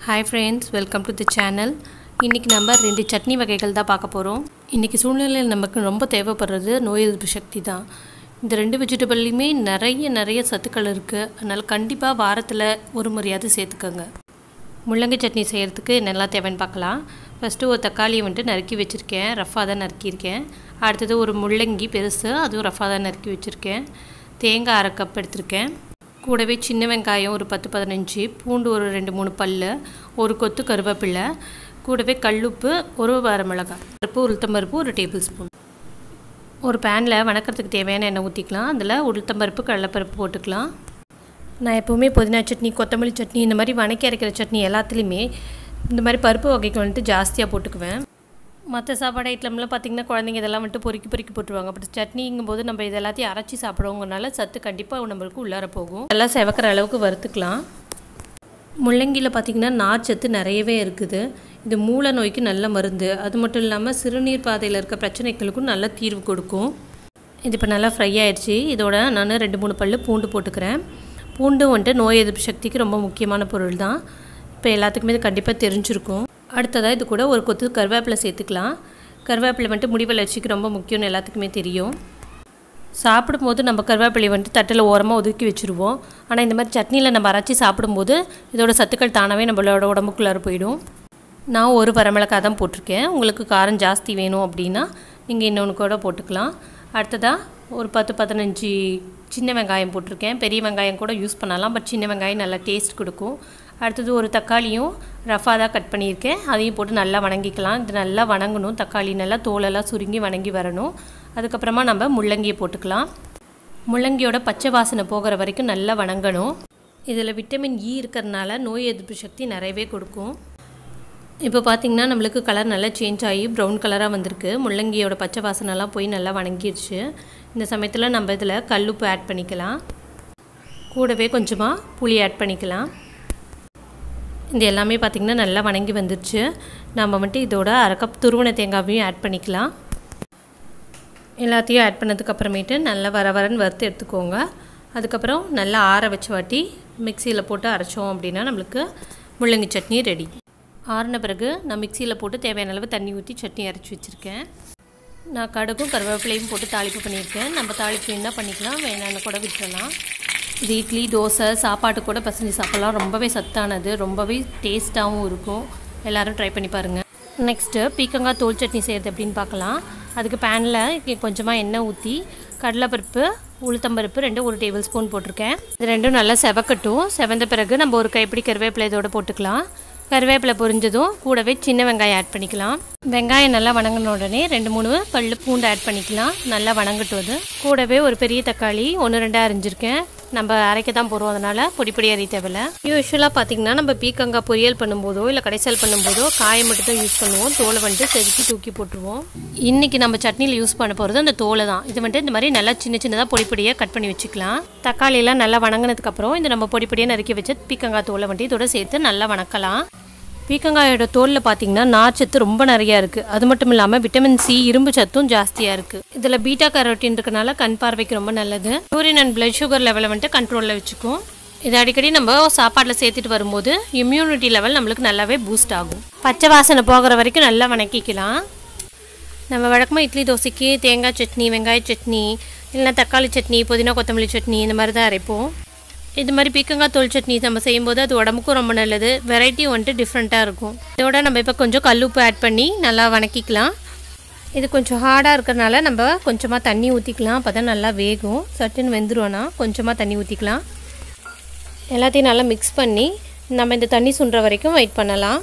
hi friends welcome to the channel இன்றைக்கி நம்ம ரெண்டு சட்னி வகைகள் தான் பார்க்க போகிறோம் இன்றைக்கி சூழ்நிலையில் நமக்கு ரொம்ப தேவைப்படுறது நோய் எதிர்ப்பு சக்தி தான் இந்த ரெண்டு வெஜிடபிள்லையுமே நிறைய நிறைய சத்துக்கள் இருக்குது அதனால் கண்டிப்பாக வாரத்தில் ஒரு முறையாவது சேர்த்துக்கோங்க முள்ளங்கி சட்னி செய்கிறதுக்கு என்னெல்லாம் தேவைன்னு பார்க்கலாம் ஃபஸ்ட்டு ஒரு தக்காளியை வந்துட்டு நறுக்கி வச்சுருக்கேன் ரஃபாக தான் நறுக்கியிருக்கேன் அடுத்தது ஒரு முள்ளங்கி பெருசு அதுவும் ரஃபாக தான் நறுக்கி வச்சுருக்கேன் தேங்காய் அரை கப் எடுத்திருக்கேன் கூடவே சின்ன வெங்காயம் ஒரு பத்து பதினஞ்சு பூண்டு ஒரு ரெண்டு மூணு பல் ஒரு கொத்து கருவேப்பிலை கூடவே கல்லுப்பு ஒரு வரமிளகாய் பருப்பு உளுத்தம்பருப்பு ஒரு டேபிள் ஸ்பூன் ஒரு பேனில் வணக்கிறதுக்கு தேவையான எண்ணெய் ஊற்றிக்கலாம் அதில் உளுத்தம்பருப்பு கடலைப்பருப்பு போட்டுக்கலாம் நான் எப்போவுமே புதினா சட்னி கொத்தமல்லி சட்னி இந்த மாதிரி வணக்கி அரைக்கிற சட்னி எல்லாத்துலேயுமே இந்த மாதிரி பருப்பு வகைகள் வந்துட்டு ஜாஸ்தியாக போட்டுக்குவேன் மற்ற சாப்பாடு ஐட்டம்லாம் பார்த்திங்கன்னா குழந்தைங்க இதெல்லாம் வந்துட்டு பொறுக்கி பொறுக்கி போட்டுருவாங்க பட் சட்னிங்கும் போது நம்ம இது எல்லாத்தையும் அரைச்சி சாப்பிடுவோங்கனால சத்து கண்டிப்பாக நம்மளுக்கு உள்ளார போகும் எல்லாம் செவக்கிற அளவுக்கு வறுத்துக்கலாம் முள்ளங்கியில் பார்த்திங்கன்னா நார்ச்சத்து நிறையவே இருக்குது இது மூல நோய்க்கு நல்ல மருந்து அது மட்டும் இல்லாமல் சிறுநீர் பாதையில் இருக்க பிரச்சனைகளுக்கும் நல்ல தீர்வு கொடுக்கும் இது இப்போ நல்லா ஃப்ரை ஆயிடுச்சு இதோட நான் ரெண்டு மூணு பல் பூண்டு போட்டுக்கிறேன் பூண்டு வந்துட்டு நோய் எதிர்ப்பு சக்திக்கு ரொம்ப முக்கியமான பொருள் தான் இப்போ எல்லாத்துக்குமே இது கண்டிப்பாக தெரிஞ்சிருக்கும் அடுத்ததாக இது கூட ஒரு கொத்து கருவேப்பிலை சேர்த்துக்கலாம் கருவேப்பிலை வந்துட்டு முடி வளர்ச்சிக்கு ரொம்ப முக்கியம்னு எல்லாத்துக்குமே தெரியும் சாப்பிடும்போது நம்ம கருவேப்பிலையை வந்துட்டு தட்டில் ஓரமாக ஒதுக்கி வச்சுருவோம் ஆனால் இந்த மாதிரி சட்னியில் நம்ம அரைச்சி சாப்பிடும்போது இதோட சத்துக்கள் தானாகவே நம்மளோட உடம்புக்குள்ளார போயிடும் நான் ஒரு வரமிளகாய் தான் போட்டிருக்கேன் உங்களுக்கு காரம் ஜாஸ்தி வேணும் அப்படின்னா நீங்கள் இன்னொன்று கூட போட்டுக்கலாம் அடுத்ததாக ஒரு பத்து பதினஞ்சு சின்ன வெங்காயம் போட்டிருக்கேன் பெரிய வெங்காயம் கூட யூஸ் பண்ணலாம் பட் சின்ன வெங்காயம் நல்லா டேஸ்ட் கொடுக்கும் அடுத்தது ஒரு தக்காளியும் ரஃபாக தான் கட் பண்ணியிருக்கேன் அதையும் போட்டு நல்லா வணங்கிக்கலாம் இது நல்லா வணங்கணும் தக்காளி நல்லா தோலெல்லாம் சுருங்கி வணங்கி வரணும் அதுக்கப்புறமா நம்ம முள்ளங்கியை போட்டுக்கலாம் முள்ளங்கியோட பச்சை வாசனை போகிற வரைக்கும் நல்லா வணங்கணும் இதில் விட்டமின் இ இருக்கிறதுனால நோய் எதிர்ப்பு சக்தி நிறையவே கொடுக்கும் இப்போ பார்த்திங்கன்னா நம்மளுக்கு கலர் நல்லா சேஞ்ச் ஆகி ப்ரௌன் கலராக வந்திருக்கு முள்ளங்கியோட பச்சை வாசனைலாம் போய் நல்லா வணங்கிடுச்சு இந்த சமயத்தில் நம்ம இதில் கல்லுப்பு ஆட் பண்ணிக்கலாம் கூடவே கொஞ்சமாக புளி ஆட் பண்ணிக்கலாம் இது எல்லாமே பார்த்திங்கன்னா நல்லா வணங்கி வந்துருச்சு நம்ம வந்துட்டு இதோட அரை கப் துருவன தேங்காவையும் ஆட் பண்ணிக்கலாம் எல்லாத்தையும் ஆட் பண்ணதுக்கப்புறமேட்டு நல்லா வர வரன்னு வறுத்து எடுத்துக்கோங்க அதுக்கப்புறம் நல்லா ஆற வச்ச வாட்டி மிக்சியில் போட்டு அரைச்சோம் அப்படின்னா நம்மளுக்கு முள்ளங்கி சட்னி ரெடி ஆறின பிறகு நான் மிக்சியில் போட்டு தேவையான அளவு தண்ணி ஊற்றி சட்னி அரைச்சி வச்சுருக்கேன் நான் கடுகும் கருவேப்பிலையும் போட்டு தாளிப்பு பண்ணியிருக்கேன் நம்ம தாளிப்பு என்ன பண்ணிக்கலாம் வேணான்னு கூட விட்டுறலாம் இது இட்லி தோசை சாப்பாட்டு கூட பசஞ்சு சாப்பிட்லாம் ரொம்பவே சத்தானது ரொம்பவே டேஸ்ட்டாகவும் இருக்கும் எல்லோரும் ட்ரை பண்ணி பாருங்கள் நெக்ஸ்ட்டு பீக்கங்காய் தோல் சட்னி செய்கிறது எப்படின்னு பார்க்கலாம் அதுக்கு பேனில் கொஞ்சமாக எண்ணெய் ஊற்றி கடலைப்பருப்பு உளுத்தம்பருப்பு ரெண்டு ஒரு டேபிள் ஸ்பூன் போட்டிருக்கேன் இது ரெண்டும் நல்லா செவக்கட்டும் செவந்த பிறகு நம்ம ஒரு கைப்பிடி கருவேப்பிலை இதோட போட்டுக்கலாம் கருவேப்பிலை பொரிஞ்சதும் கூடவே சின்ன வெங்காயம் ஆட் பண்ணிக்கலாம் வெங்காயம் நல்லா வணங்கின உடனே ரெண்டு மூணு பல்லு பூண்டு ஆட் பண்ணிக்கலாம் நல்லா வணங்கட்டும் அது கூடவே ஒரு பெரிய தக்காளி ஒன்று ரெண்டாக அரிஞ்சிருக்கேன் நம்ம அரைக்க தான் போகிறோம் அதனால் பொடி பொடி அரி தேவையில்ல யூஸ்வலாக பார்த்தீங்கன்னா நம்ம பீக்கங்காய் பொரியல் பண்ணும்போதோ இல்லை கடைசல் பண்ணும்போதோ காயை மட்டும் தான் யூஸ் பண்ணுவோம் தோலை வந்துட்டு செதுக்கி தூக்கி போட்டுருவோம் இன்றைக்கி நம்ம சட்னியில் யூஸ் பண்ண போகிறது அந்த தோலை தான் இது வந்துட்டு இந்த மாதிரி நல்லா சின்ன சின்னதாக பொடி பொடியாக கட் பண்ணி வச்சுக்கலாம் தக்காளியெல்லாம் நல்லா வணங்கினதுக்கப்புறம் இந்த நம்ம பொடி பொடியாக நறுக்கி வச்ச பீக்கங்காய் தோலை வந்துட்டு இதோட சேர்த்து நல்லா வணக்கலாம் பீக்கங்காயோட தோலில் பார்த்தீங்கன்னா நார்ச்சத்து ரொம்ப நிறையா இருக்குது அது மட்டும் இல்லாமல் விட்டமின் சி இரும்பு சத்தும் ஜாஸ்தியாக இருக்குது இதில் பீட்டா கரோட்டின் இருக்கனால கண் பார்வைக்கு ரொம்ப நல்லது யூரின் அண்ட் பிளட் சுகர் லெவலை வந்துட்டு கண்ட்ரோலில் வச்சுக்கும் இது அடிக்கடி நம்ம சாப்பாட்டில் சேர்த்துட்டு வரும்போது இம்யூனிட்டி லெவல் நம்மளுக்கு நல்லாவே பூஸ்ட் ஆகும் பச்சை வாசனை போகிற வரைக்கும் நல்லா வணக்கிக்கலாம் நம்ம வழக்கமாக இட்லி தோசைக்கு தேங்காய் சட்னி வெங்காய சட்னி இல்லைனா தக்காளி சட்னி புதினா கொத்தமல்லி சட்னி இந்த மாதிரி தான் அரைப்போம் இது மாதிரி பீக்கங்காய் தோல் சட்னி நம்ம செய்யும்போது அது உடம்புக்கும் ரொம்ப நல்லது வெரைட்டி வந்துட்டு டிஃப்ரெண்ட்டாக இருக்கும் இதோட நம்ம இப்போ கொஞ்சம் கல்லுப்பு ஆட் பண்ணி நல்லா வணக்கிக்கலாம் இது கொஞ்சம் ஹார்டாக இருக்கிறனால நம்ம கொஞ்சமாக தண்ணி ஊற்றிக்கலாம் அப்போ தான் நல்லா வேகும் சட்டுன்னு வெந்துருவோன்னா கொஞ்சமாக தண்ணி ஊற்றிக்கலாம் எல்லாத்தையும் நல்லா மிக்ஸ் பண்ணி நம்ம இந்த தண்ணி சுண்டுற வரைக்கும் வெயிட் பண்ணலாம்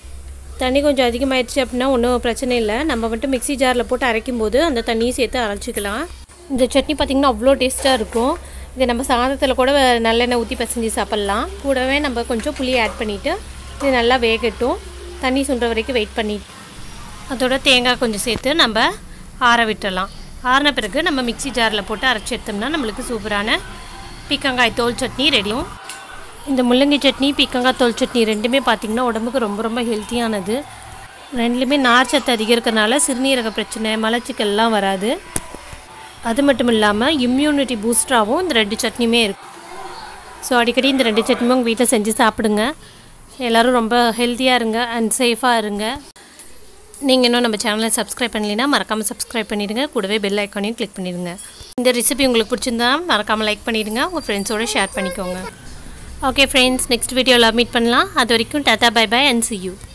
தண்ணி கொஞ்சம் அதிகமாகிடுச்சு அப்படின்னா ஒன்றும் பிரச்சனை இல்லை நம்ம மட்டும் மிக்சி ஜாரில் போட்டு அரைக்கும் போது அந்த தண்ணியை சேர்த்து அரைச்சிக்கலாம் இந்த சட்னி பார்த்திங்கன்னா அவ்வளோ டேஸ்ட்டாக இருக்கும் இதை நம்ம சாதத்தில் கூட நல்லெண்ணெய் ஊற்றி பசஞ்சு சாப்பிட்லாம் கூடவே நம்ம கொஞ்சம் புளி ஆட் பண்ணிவிட்டு இது நல்லா வேகட்டும் தண்ணி சுண்டுற வரைக்கும் வெயிட் பண்ணி அதோட தேங்காய் கொஞ்சம் சேர்த்து நம்ம ஆற விட்டுறலாம் ஆறின பிறகு நம்ம மிக்சி ஜாரில் போட்டு அரைச்சி எடுத்தோம்னா நம்மளுக்கு சூப்பரான பீக்கங்காய் தோல் சட்னி ரெடியும் இந்த முள்ளங்கி சட்னி பீக்கங்காய் தோல் சட்னி ரெண்டுமே பார்த்திங்கன்னா உடம்புக்கு ரொம்ப ரொம்ப ஹெல்த்தியானது ரெண்டுலேயுமே நார் சத்து அதிகம் இருக்கிறனால சிறுநீரக பிரச்சனை மலச்சிக்கல்லாம் வராது அது மட்டும் இல்லாமல் இம்யூனிட்டி பூஸ்டராகவும் இந்த ரெண்டு சட்னியுமே இருக்குது ஸோ அடிக்கடி இந்த ரெண்டு சட்னியும் உங்கள் வீட்டில் செஞ்சு சாப்பிடுங்க எல்லோரும் ரொம்ப ஹெல்த்தியாக இருங்க அண்ட் சேஃபாக இருங்க நீங்கள் இன்னும் நம்ம சேனலை சப்ஸ்கிரைப் பண்ணலைன்னா மறக்காமல் சப்ஸ்கிரைப் பண்ணிடுங்க கூடவே பெல் ஐக்கானையும் கிளிக் பண்ணிடுங்க இந்த ரெசிபி உங்களுக்கு பிடிச்சிருந்தா மறக்காமல் லைக் பண்ணிடுங்க உங்கள் ஃப்ரெண்ட்ஸோடு ஷேர் பண்ணிக்கோங்க ஓகே ஃப்ரெண்ட்ஸ் நெக்ஸ்ட் வீடியோவில் மீட் பண்ணலாம் அது வரைக்கும் tata bye bye and see you